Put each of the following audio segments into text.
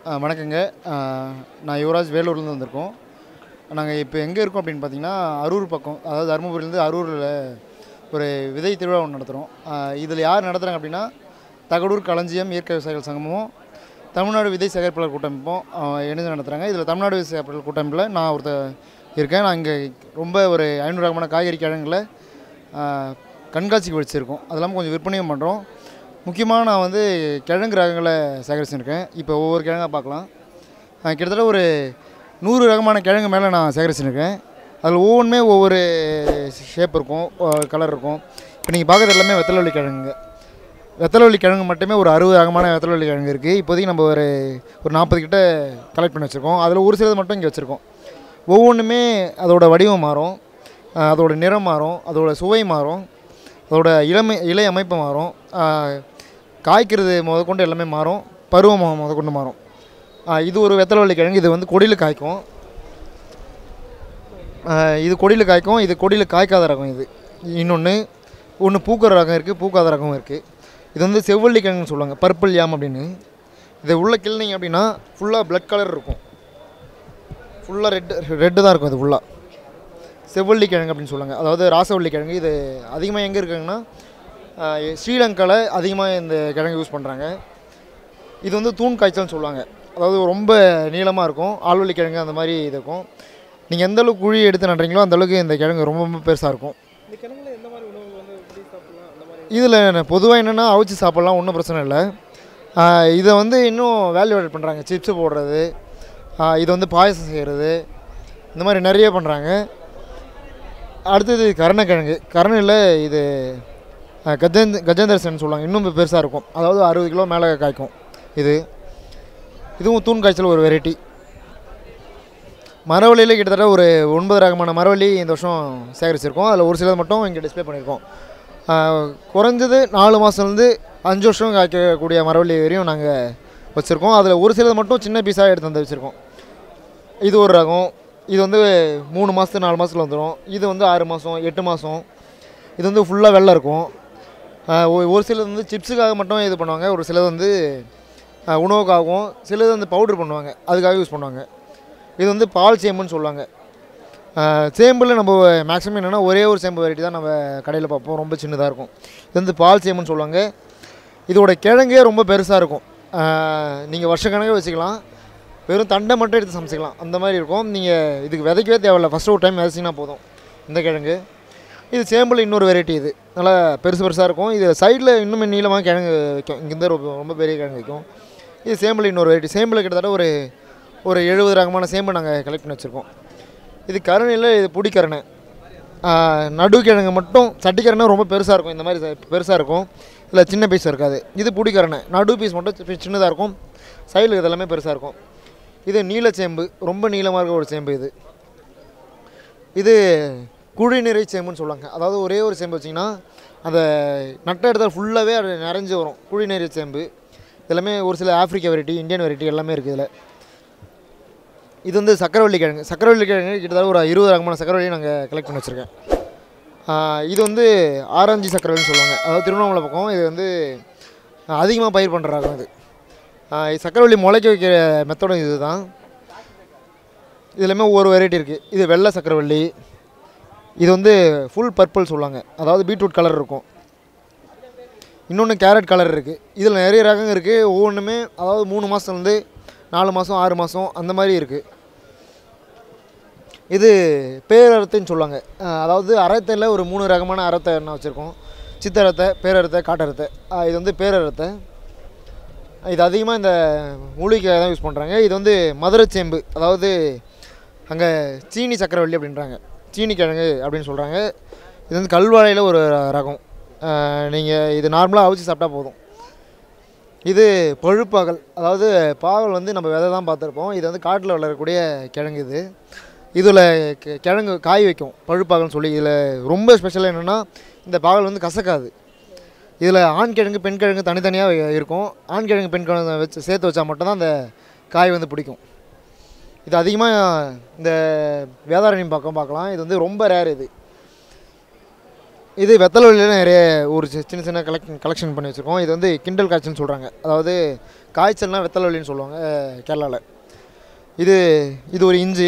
ஆ, வணக்கங்க ஆ, நான் யுவராஜ் வேலூர்லேருந்து வந்திருக்கோம் நாங்கள் இப்போ எங்கே இருக்கோம் அப்படின்னு பார்த்தீங்கன்னா அரூர் பக்கம் அதாவது தருமபுரியிலேருந்து அரூரில் ஒரு விதை திருவிழா ஒன்று நடத்துகிறோம் இதில் யார் நடத்துகிறாங்க அப்படின்னா தகடூர் களஞ்சியம் இயற்கை விவசாயிகள் சங்கமும் தமிழ்நாடு விதை சேகரிப்பாளர் கூட்டமைப்பும் ஆ, இணைந்து நடத்துகிறாங்க இதில் தமிழ்நாடு விதை சேகரிப்பாளர் கூட்டமைப்பில் நான் ஒருத்தர் இருக்கேன் நான் இங்கே ரொம்ப ஒரு ஐநூறு ரகமான காய்கறி கிழங்குல ஆ, கண்காட்சிக்கு வச்சுருக்கோம் அது இல்லாமல் கொஞ்சம் விற்பனையும் பண்ணுறோம் முக்கியமாக நான் வந்து கிழங்கு ரகங்களை சேகரிச்சிருக்கேன் இப்போ ஒவ்வொரு கிழங்கா பார்க்கலாம் ஆ, கிட்டத்தட்ட ஒரு நூறு ரகமான கிழங்கு மேலே நான் சேகரிச்சிருக்கேன் அதில் ஒவ்வொன்றுமே ஒவ்வொரு ஷேப் இருக்கும் கலர் இருக்கும் இப்போ நீங்கள் பார்க்குறது எல்லாமே வெத்தலவள்ளி கிழங்குங்க வெத்தலவள்ளி கிழங்கு மட்டுமே ஒரு அறுபது ரகமான வெத்தலவள்ளி கிழங்கு இருக்குது இப்போதைக்கு நம்ம ஒரு ஒரு நாற்பது கிட்ட கலெக்ட் பண்ணி வச்சுருக்கோம் அதில் ஒரு சிலது மட்டும் இங்கே வச்சுருக்கோம் ஒவ்வொன்றுமே அதோட வடிவம் மாறும் ஆஹ் அதோட நிறம் மாறும் அதோட சுவை மாறும் அதோட இளமை இலை அமைப்பு மாறும் ஆஹ் காய்க்கிறது முதற்கொண்டு எல்லாமே மாறும் பருவம் முத- முதற்கொண்டு மாறும் ஆஹ் இது ஒரு வெத்தலவள்ளி கிழங்கு இது வந்து கொடியில் காய்க்கும் ஆஹ் இது கொடியில் காய்க்கும் இது கொடியில் காய்க்காத ரகம் இது இன்னொன்று ஒன்று பூக்கிற ரகம் இருக்குது பூக்காத ரகம் இருக்குது இது வந்து செவ்வள்ளி கிழங்குன்னு சொல்லுவாங்க பர்பிள் யாம் அப்படின்னு இதை உள்ள கிள்னிங்க அப்படின்னா ஃபுல்லாக பிளட் கலர் இருக்கும் ஃபுல்லாக ரெட் ரெட்டு தான் இருக்கும் இது ஃபுல்லாக செவ்வள்ளி கிழங்கு அப்படின்னு சொல்லுவாங்க அதாவது ராசவள்ளி கிழங்கு இது அதிகமாக எங்கே இருக்குங்கன்னா ஆஹ் ஸ்ரீலங்காவில் அதிகமாக இந்த கிழங்கு யூஸ் பண்ணுறாங்க இது வந்து தூண் காய்ச்சல்னு சொல்லுவாங்க அதாவது ரொம்ப நீளமாக இருக்கும் ஆள்வள்ளி கிழங்கு அந்த மாதிரி இது இருக்கும் நீங்கள் எந்த அளவுக்கு குழி எடுத்து நடுறீங்களோ அந்த அளவுக்கு இந்த கிழங்கு ரொம்ப ரொம்ப பெருசாக இருக்கும் இந்த கிழங்குல எந்த மாதிரி உணவுகள் வந்து எப்படி சாப்பிடலாம் அந்த மாதிரி இதில் பொதுவாக என்னென்னா அவிச்சு சாப்பிட்லாம் ஒன்றும் பிரச்சனை இல்லை ஆஹ் இதை வந்து இன்னும் வேல்யூ ஆட் பண்ணுறாங்க சிப்ஸ் போடுறது ஆஹ் இது வந்து பாயசம் செய்கிறது இந்த மாதிரி நிறைய பண்ணுறாங்க அடுத்தது கருணக்கிழங்கு கருணையில் இது ஆஹ் கஜேந்த் கஜேந்திரசன் சொல்லுவாங்க இன்னும் பெருசாக இருக்கும் அதாவது அறுபது கிலோ மேலே காய்க்கும் இது இதுவும் தூண் காய்ச்சல் ஒரு வெரைட்டி மரவள்ளியில் கிட்டத்தட்ட ஒரு ஒன்பது ரகமான மரவள்ளி இந்த வருஷம் சேகரிச்சிருக்கோம் அதில் ஒரு சிலது மட்டும் இங்கே டிஸ்ப்ளே பண்ணியிருக்கோம் ஆஹ் குறைஞ்சது நாலு மாதத்துலேருந்து அஞ்சு வருஷம் காய்க்கக்கூடிய மரவள்ளி வரையும் நாங்கள் வச்சுருக்கோம் அதில் ஒரு சிலது மட்டும் சின்ன பீஸாக எடுத்து வந்து வச்சுருக்கோம் இது ஒரு ரகம் இது வந்து மூணு மாதத்து நாலு மாதத்துல வந்துடும் இது வந்து ஆறு மாதம் எட்டு மாதம் இது வந்து ஃபுல்லாக வெள்ளை இருக்கும் ஆஹ் ஒ- ஒரு சிலது வந்து சிப்ஸுக்காக மட்டும் இது பண்ணுவாங்க ஒரு சிலது வந்து ஆஹ் உணவுக்காகவும் சிலது வந்து பவுடர் பண்ணுவாங்க அதுக்காக யூஸ் பண்ணுவாங்க இது வந்து பால் சேம்புன்னு சொல்லுவாங்க ஆஹ் சேம்பில் நம்ம மேக்ஸிமம் என்னென்னா ஒரே ஒரு சேம்பு வெரைட்டி தான் நம்ம கடையில் பார்ப்போம் ரொம்ப சின்னதாக இருக்கும் இது வந்து பால் சேம்புன்னு சொல்லுவாங்க இதோட கிழங்கே ரொம்ப பெருசாக இருக்கும் நீங்கள் வருஷக்கணக்கே வச்சுக்கலாம் வெறும் தண்டை மட்டும் எடுத்து சமைச்சிக்கலாம் அந்த மாதிரி இருக்கும் நீங்கள் இதுக்கு விதைக்கவே தேவையில்ல ஃபஸ்ட்டு ஒரு டைம் விதைச்சிங்கன்னா போதும் இந்த கிழங்கு இது சேம்பிள் இன்னொரு வெரைட்டி இது நல்லா பெருசு பெருசாக இருக்கும் இது சைடில் இன்னுமே நீளமாக கிழங்கு வைக்கும் இங்கேருந்து ரொம்ப ரொம்ப பெரிய கிழங்கு வைக்கும் இது சேம்பிள் இன்னொரு வெரைட்டி சேம்பிள் கிட்டத்தட்ட ஒரு ஒரு எழுபது ரகமான சேம்பு நாங்கள் கலெக்ட் பண்ணி வச்சுருக்கோம் இது கருணையில் இது புடிக்கரணை நடு கிழங்கு மட்டும் சட்டிக்கரணை ரொம்ப பெருசாக இருக்கும் இந்த மாதிரி பெருசாக இருக்கும் இல்லை சின்ன பீஸ் இருக்காது இது புடிக்கரணை நடு பீஸ் மட்டும் சி- சின்னதாக இருக்கும் சைடில் இது எல்லாமே பெருசாக இருக்கும் இது நீலச்சேம்பு ரொம்ப நீளமாக இருக்க ஒரு சேம்பு இது இது குழி நிறை சேம்புன்னு சொல்லுவாங்க அதாவது ஒரே ஒரு சேம்பு வச்சிங்கன்னா அந்த நட்ட இடத்துல ஃபுல்லாகவே அது நிறைஞ்சு வரும் குழி நிறை சேம்பு எல்லாமே ஒரு சில ஆப்பிரிக்க வெரைட்டி இந்தியன் வெரைட்டி எல்லாமே இருக்குது இதில் இது வந்து சக்கரவள்ளி கிழங்கு சக்கரவள்ளி கிழங்கு கிட்டத்தட்ட ஒரு இருபது ரகமான சக்கரவள்ளி நாங்கள் கலெக்ட் பண்ணி வச்சுருக்கேன் இது வந்து ஆரஞ்சு சக்கரவள்ளின்னு சொல்லுவாங்க அதாவது திருவண்ணாமலை பக்கம் இது வந்து அதிகமாக பயிர் பண்ணுற ரகம் இது ஆஹ் இது சக்கரவள்ளி முளைக்க வைக்கிற மெத்தடும் இது தான் இதுலையுமே ஒவ்வொரு வெரைட்டி இருக்குது இது வெள்ளை சக்கரவள்ளி இது வந்து ஃபுல் பர்பிள் சொல்லுவாங்க அதாவது பீட்ரூட் கலர் இருக்கும் இன்னொன்று கேரட் கலர் இருக்குது இதில் நிறைய ரகம் இருக்குது ஒவ்வொன்றுமே அதாவது மூணு மாதத்துலேருந்து நாலு மாதம் ஆறு மாதம் அந்த மாதிரி இருக்குது இது பேரரத்தைன்னு சொல்லுவாங்க அஹ் அதாவது அரத்தையில் ஒரு மூணு ரகமான அரத்தை என்ன வச்சுருக்கோம் சித்தரத்தை பேரரத்தை காட்டரத்தை அஹ் இது வந்து பேரரத்தை இது அதிகமாக இந்த மூலிகைக்காக தான் யூஸ் பண்ணுறாங்க இது வந்து மதுரை சேம்பு அதாவது அங்கே சீனி சக்கரவள்ளி அப்படின்றாங்க சீனி கிழங்கு அப்படின்னு சொல்கிறாங்க இது வந்து கல்வாழையில் ஒரு ரகம் நீங்கள் இது நார்மலாக அவிச்சு சாப்பிட்டா போதும் இது பழுப்பாகல் அதாவது பாகல் வந்து நம்ம விதை தான் பார்த்துருப்போம் இது வந்து காட்டில் வளரக்கூடிய கிழங்கு இது இதில் கி- கிழங்கு காய் வைக்கும் பழுப்பாகல்னு சொல்லி இதில் ரொம்ப ஸ்பெஷல் என்னென்னா இந்த பாகல் வந்து கசக்காது இதில் ஆண் கிழங்கு பெண் கிழங்கு தனித்தனியாக இருக்கும் ஆண் கிழங்கு பெண் கிழங்கு வச்சு சேர்த்து வச்சா மட்டும்தான் அந்த காய் வந்து பிடிக்கும் இது அதிகமாக இந்த வேதாரண்யம் பக்கம் பார்க்கலாம் இது வந்து ரொம்ப ரேர் இது இது வெத்தலை வழியில் நிறைய ஒரு சி- சின்ன சின்ன கலெக்ஷன் கலெக்ஷன் பண்ணி வச்சுருக்கோம் இது வந்து கிண்டல் காய்ச்சல்னு சொல்கிறாங்க அதாவது காய்ச்சல்னா வெத்தலை வழின்னு சொல்லுவாங்க கேரளாவில் இது இது ஒரு இஞ்சி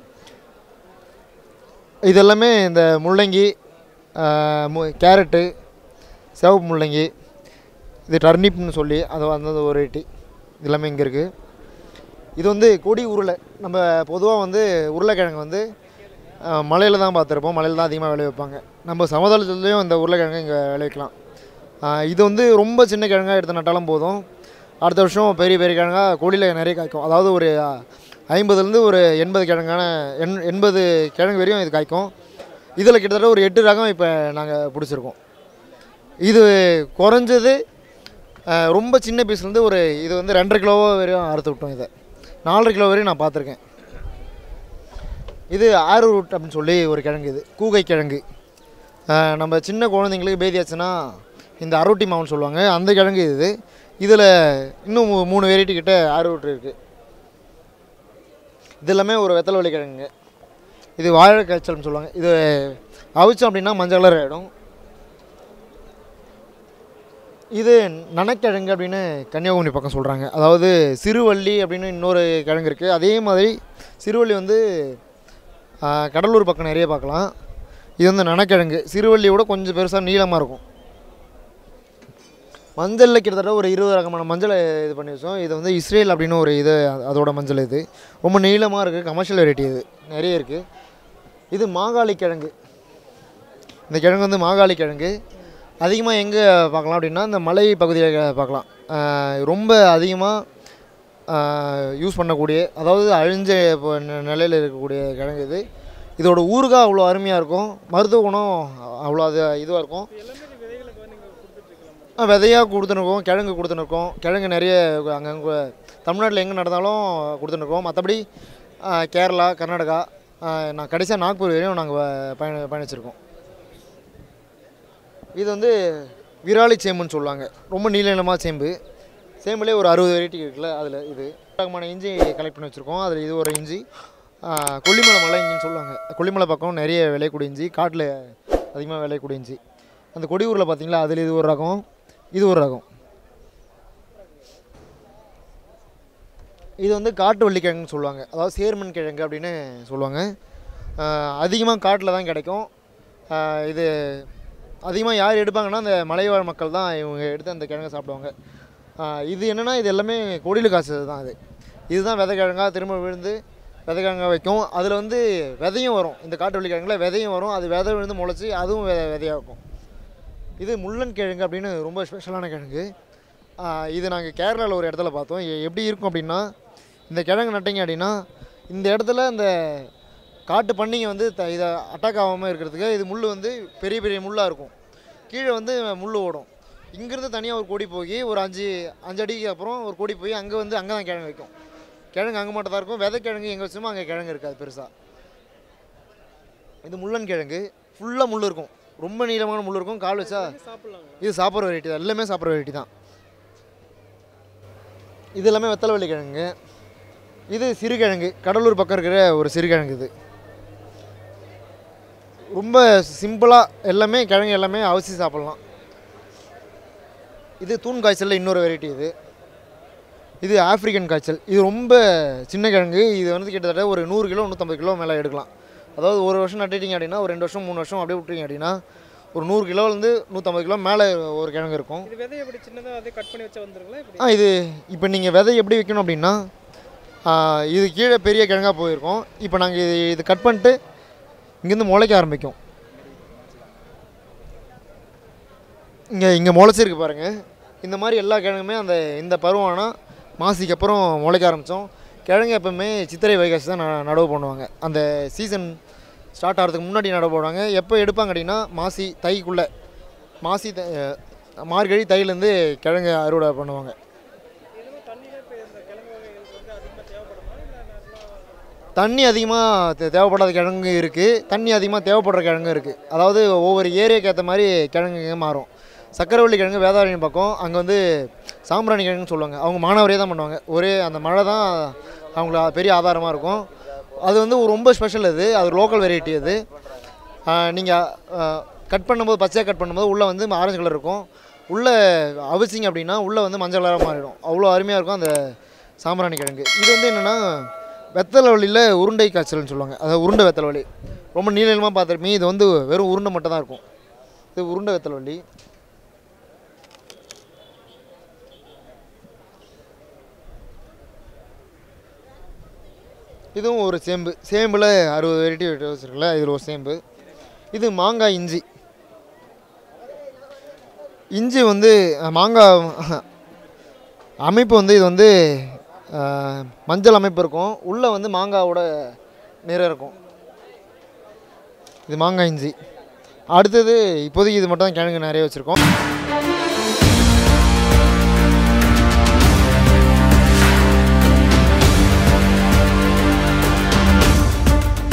இது எல்லாமே இந்த முள்ளங்கி ஆஹ், மு- கேரட்டு சிவப்பு முள்ளங்கி இது டர்னிப்னு சொல்லி அது அந்த ஒரு வெரைட்டி இது எல்லாமே இங்கே இருக்குது இது வந்து கொடி உருளை நம்ம பொதுவாக வந்து உருளைக்கிழங்கு வந்து மலையில் தான் பார்த்துருப்போம் மலையில் தான் அதிகமாக விளை வைப்பாங்க நம்ம சமதளத்துலேயும் இந்த உருளைக்கிழங்கு இங்கே விளைவிக்கலாம் ஆஹ் இது வந்து ரொம்ப சின்ன கிழங்கா எடுத்து நட்டாலும் போதும் அடுத்த வருஷம் பெரிய பெரிய கிழங்கா கொடியில் நிறைய காய்க்கும் அதாவது ஒரு ஐம்பதுலேருந்து ஒரு எண்பது கிழங்கான எண் எண்பது கிழங்கு வரையும் இது காய்க்கும் இதில் கிட்டத்தட்ட ஒரு எட்டு ரகம் இப்போ நாங்கள் பிடிச்சிருக்கோம் இது குறைஞ்சது ஆஹ் ரொம்ப சின்ன பீஸ்லேருந்து ஒரு இது வந்து ரெண்டரை கிலோ வரையும் அறுத்து விட்டோம் இதை நாலரை கிலோ வரையும் நான் பார்த்துருக்கேன் இது ஆறு ரூட் அப்படின்னு சொல்லி ஒரு கிழங்கு இது கூகை கிழங்கு ஆஹ் நம்ம சின்ன குழந்தைங்களுக்கு பேதியாச்சுன்னா இந்த அரோட்டி மாவுன்னு சொல்லுவாங்க அந்த கிழங்கு இது இதில் இன்னும் மூ- மூணு வெரைட்டி கிட்ட ஆறு ரூட் இருக்குது இது எல்லாமே ஒரு வெத்தலை வலி கிழங்கு இது வாழை காய்ச்சல்னு சொல்லுவாங்க இது அவிச்சோம் அப்படின்னா மஞ்சள் கலர் ஆகிடும் இது நனக்கிழங்கு அப்படின்னு கன்னியாகுமரி பக்கம் சொல்கிறாங்க அதாவது சிறுவள்ளி அப்படின்னு இன்னொரு கிழங்கு இருக்குது அதே மாதிரி சிறுவள்ளி வந்து ஆ, கடலூர் பக்கம் நிறைய பார்க்கலாம் இது வந்து நனக்கிழங்கு சிறுவள்ளியோட கொஞ்சம் பெருசாக நீளமாக இருக்கும் மஞ்சளில் கிட்டத்தட்ட ஒரு இருபது ரகமான மஞ்சளை இது பண்ணி வச்சோம் இது வந்து இஸ்ரேல் அப்படின்னு ஒரு இது அ- அதோட மஞ்சள் இது ரொம்ப நீளமாக இருக்குது கமர்ஷியல் வெரைட்டி இது நிறைய இருக்குது இது மாகாளி கிழங்கு இந்த கிழங்கு வந்து மாகாளி கிழங்கு அதிகமாக எங்கே பார்க்கலாம் அப்படின்னா இந்த மலை பகுதியில் பார்க்கலாம் ஆஹ் ரொம்ப அதிகமாக யூஸ் பண்ணக்கூடிய அதாவது அழிஞ்ச இப்போ நி- நிலையில் இருக்கக்கூடிய கிழங்கு இது இதோட ஊறுகாய் அவ்வளோ அருமையாக இருக்கும் மருத்துவ குணம் அவ்வளோ அது இதுவாக இருக்கும் எல்லாமே விதைகளுக்கு வந்து நீங்கள் கொடுத்துட்ருக்கலாமா ஆ, விதையாக கொடுத்துருக்கோம் கிழங்கு கொடுத்துருக்கோம் கிழங்கு நிறைய அங்கங்கே தமிழ்நாட்டில் எங்கே நடந்தாலும் கொடுத்துருக்கோம் மற்றபடி கேரளா கர்நாடகா ஆ, நான் கடைசியாக நாக்பூர் வரையும் நாங்கள் பயண பயணிச்சிருக்கோம் இது வந்து விராலி சேம்புன்னு சொல்லுவாங்க ரொம்ப நீள நீளமாக சேம்பு சேம்புலேயே ஒரு அறுபது வெரைட்டி இருக்குல்ல அதில் இது ரகமான இஞ்சி கலெக்ட் பண்ணி வச்சுருக்கோம் அதில் இது ஒரு இஞ்சி ஆ, கொல்லிமலை மலை இஞ்சின்னு சொல்லுவாங்க கொல்லிமலை பக்கம் நிறைய விளையக்கூடிய இஞ்சி காட்டில் அதிகமாக விளையக்கூடிய இஞ்சி அந்த கொடியூரில் பார்த்தீங்களா அதில் இது ஒரு ரகம் இது ஒரு ரகம் இது வந்து காட்டு வள்ளிக்கிழங்குன்னு சொல்லுவாங்க அதாவது சேர்மன் கிழங்கு அப்படின்னு சொல்லுவாங்க அதிகமாக காட்டில் தான் கிடைக்கும் ஆஹ் இது அதிகமாக யார் எடுப்பாங்கன்னா அந்த மலைவாழ் மக்கள் தான் இவங்க எடுத்து அந்த கிழங்கை சாப்பிடுவாங்க ஆஹ் இது என்னென்னா இது எல்லாமே கொடியில் காய்ச்சது தான் அது இதுதான் விதை கிழங்கா திரும்ப விழுந்து விதை கிழங்கா வைக்கும் அதில் வந்து விதையும் வரும் இந்த காட்டு வள்ளிக்கிழங்குல விதையும் வரும் அது விதை விழுந்து முளைச்சி அதுவும் விதை விதையாக இருக்கும் இது முள்ளன் கிழங்கு அப்படின்னு ரொம்ப ஸ்பெஷலான கிழங்கு ஆஹ் இது நாங்கள் கேரளாவில் ஒரு இடத்துல பார்த்தோம் எ- எப்படி இருக்கும் அப்படின்னா இந்த கிழங்கு நட்டிங்க அப்படின்னா இந்த இடத்துல இந்த காட்டு பன்னிங்க வந்து த இதை அட்டாக் ஆகாமல் இருக்கிறதுக்கு இது முள் வந்து பெரிய பெரிய முள்ளாக இருக்கும் கீழே வந்து முள் ஓடும் இங்கேருந்து தனியாக ஒரு கொடி போய் ஒரு அஞ்சு அஞ்சு அடிக்கு அப்புறம் ஒரு கொடி போய் அங்கே வந்து அங்கே தான் கிழங்கு வைக்கும் கிழங்கு அங்கே மட்டும் தான் இருக்கும் விதை கிழங்கு எங்கே வச்சோமோ அங்கே கிழங்கு இருக்காது பெருசாக இது முள்ளன் கிழங்கு ஃபுல்லாக முள் இருக்கும் ரொம்ப நீளமான முள் இருக்கும் கால் வச்சா சாப்பிட்லாங்களா இது சாப்பிட்ற வெரைட்டி தான் எல்லாமே சாப்பிட்ற வெரைட்டி தான் இது எல்லாமே வெத்தலை வள்ளி கிழங்கு இது சிறுகிழங்கு கடலூர் பக்கம் இருக்கிற ஒரு சிறுகிழங்கு இது ரொம்ப சிம்பிளாக எல்லாமே கிழங்கு எல்லாமே அவசி சாப்பிட்லாம் இது தூண் காய்ச்சலில் இன்னொரு வெரைட்டி இது இது ஆப்பிரிக்கன் காய்ச்சல் இது ரொம்ப சின்ன கிழங்கு இது வந்து கிட்டத்தட்ட ஒரு நூறு கிலோ நூற்றம்பது கிலோ மேலே எடுக்கலாம் அதாவது ஒரு வருஷம் நட்டுட்டீங்க அப்படின்னா ஒரு ரெண்டு வருஷம் மூணு வருஷம் அப்படியே விட்டீங்க அப்படின்னா ஒரு நூறு கிலோலேருந்து நூற்றம்பது கிலோ மேலே ஒரு கிழங்கு இருக்கும் இது விதை எப்படி சின்னதாக அதே கட் பண்ணி வச்சா வந்துருங்களா இப்படி ஆ இது இப்போ நீங்கள் விதை எப்படி வைக்கணும் அப்படின்னா ஆ, இது கீழே பெரிய கிழங்கா போயிருக்கும் இப்போ நாங்கள் இது இது கட் பண்ணிட்டு இங்கேருந்து முளைக்க ஆரம்பிக்கும் இங்கே இங்கே முளைச்சிருக்கு பாருங்கள் இந்த மாதிரி எல்லா கிழங்குமே அந்த இந்த பருவம் ஆனால் மாசிக்கு அப்புறம் முளைக்க ஆரம்பித்தோம் கிழங்கு எப்பவுமே சித்திரை வைகாசி தான் ந- நடவு பண்ணுவாங்க அந்த சீசன் ஸ்டார்ட் ஆகிறதுக்கு முன்னாடி நடவு போடுவாங்க எப்போ எடுப்பாங்க அப்படின்னா மாசி தைக்குள்ளே மாசி தை மார்கழி தையிலேருந்து கிழங்கு அறுவடை பண்ணுவாங்க எதுவும் தண்ணியில் இப்போ இந்த கிழங்கு வகைகளுக்கு வந்து அதிகமாக தேவைப்படுமா இல்லை நல்லா தண்ணி அதிகமாக தே தேவைப்படாத கிழங்கு இருக்குது தண்ணி அதிகமாக தேவைப்படுற கிழங்கு இருக்குது அதாவது ஒவ்வொரு ஏரியாக்கு ஏற்ற மாதிரி கிழங்குங்க மாறும் சக்கரவள்ளி கிழங்கு வேதாரண்யம் பக்கம் அங்கே வந்து சாம்பிராணி கிழங்குன்னு சொல்லுவாங்க அவங்க மானாவரியே தான் பண்ணுவாங்க ஒரே அந்த மழை தான் அவங்கள பெரிய ஆதாரமாக இருக்கும் அது வந்து ஒரு ரொம்ப ஸ்பெஷல் அது அது லோக்கல் வெரைட்டி அது நீங்கள் கட் பண்ணும்போது பச்சையாக கட் பண்ணும்போது உள்ளே வந்து ஆரஞ்சு கலர் இருக்கும் உள்ளே அவிச்சிங்க அப்படின்னா உள்ளே வந்து மஞ்சள் கலராக மாறிடும் அவ்வளோ அருமையாக இருக்கும் அந்த சாம்பிராணி கிழங்கு இது வந்து என்னென்னா வெத்தலை வழியில் உருண்டை காய்ச்சல்னு சொல்லுவாங்க அதாவது உருண்டை வெத்தலை வலி ரொம்ப நீள நீளமாக பார்த்துருப்பீங்க இது வந்து வெறும் உருண்டை மட்டும் தான் இருக்கும் இது உருண்டை வெத்தலை வலி இதுவும் ஒரு சேம்பு சேம்பில் அறுபது வெரைட்டி வச்சுருக்கல இதில் ஒரு சேம்பு இது மாங்காய் இஞ்சி இஞ்சி வந்து அஹ், மாங்காய் அமைப்பு வந்து இது வந்து அஹ், மஞ்சள் அமைப்பு இருக்கும் உள்ளே வந்து மாங்காவோட நிறம் இருக்கும் இது மாங்காய் இஞ்சி அடுத்தது இப்போதைக்கு இது மட்டும் தான் கிழங்கு நிறைய வச்சுருக்கோம்